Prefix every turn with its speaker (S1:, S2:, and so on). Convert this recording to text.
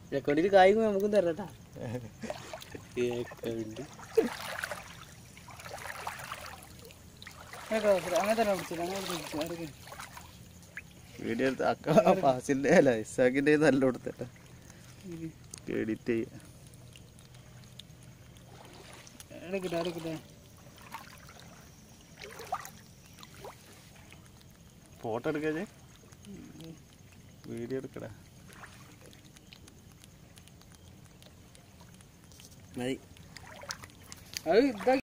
S1: അക്കൗണ്ടിൽ കായും നമുക്കും തരട്ടാ അക്കൗണ്ട്
S2: അങ്ങനെ തന്നെ പിടിച്ചില്ല അങ്ങനെ പിടിച്ചു ആരൊക്കെ
S3: വീഡിയോ എടുത്ത് അക്ക ഫാസിലിന്റെ അല്ല ഇസാക്കിന്റെ നല്ല കൊടുത്തിട്ട് എഡിറ്റ് ചെയ്യാം
S2: എടുക്കട്ടെ എടുക്കട്ടെ
S3: ഫോട്ടോ എടുക്കാതെ വീഡിയോ എടുക്കടാ
S1: മതി
S2: അത് ഇതാ